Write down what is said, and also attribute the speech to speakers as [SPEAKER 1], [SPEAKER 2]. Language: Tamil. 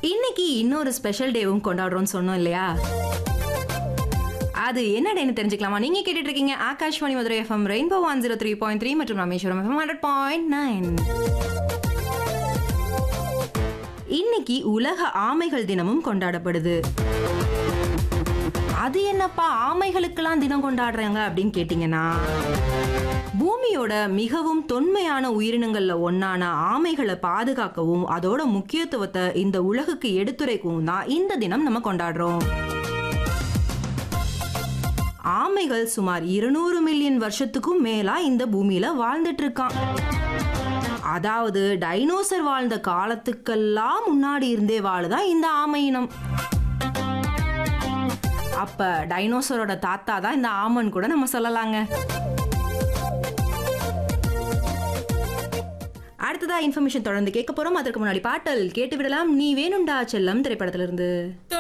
[SPEAKER 1] இன்னைக்கு இன்னொரு ஸ்பெஷல் டேவும் கொண்டாடுறோம்னு சொன்னோம் இல்லையா அது என்ன டேன்னு தெரிஞ்சுக்கலாமா நீங்க கேட்டுட்டு இருக்கீங்க Akashvani Madurai FM rainbow one zero three point three மற்றும் Rameswaram FM hundred point nine இன்னைக்கு உலக ஆமைகள் தினமும் கொண்டாடப்படுது அது என்னப்பா ஆமைகளுக்கெல்லாம் தினம் கொண்டாடுறாங்க அப்படின்னு கேட்டிங்கன்னா பூமியோட மிகவும் தொன்மையான உயிரினங்கள்ல ஒன்னான ஆமைகளை பாதுகாக்கவும் அதோட முக்கியத்துவத்தை இந்த உலகுக்கு எடுத்துரைக்கவும் தான் இந்த தினம் நம்ம கொண்டாடுறோம் ஆமைகள் சுமார் இருநூறு மில்லியன் வருஷத்துக்கும் மேலா இந்த பூமியில வாழ்ந்துட்டு இருக்கான் அதாவது டைனோசர் வாழ்ந்த காலத்துக்கெல்லாம் முன்னாடி இருந்தே வாழுதான் இந்த ஆமை இனம் அப்ப டைனோசரோட தாத்தா தான் இந்த ஆமன் கூட நம்ம சொல்லலாங்க அடுத்ததா இன்ஃபர்மேஷன் தொடர்ந்து கேட்க போறோம் அதற்கு முன்னாடி பாட்டல் கேட்டு விடலாம் நீ வேணுண்டா செல்லம் திரைப்படத்திலிருந்து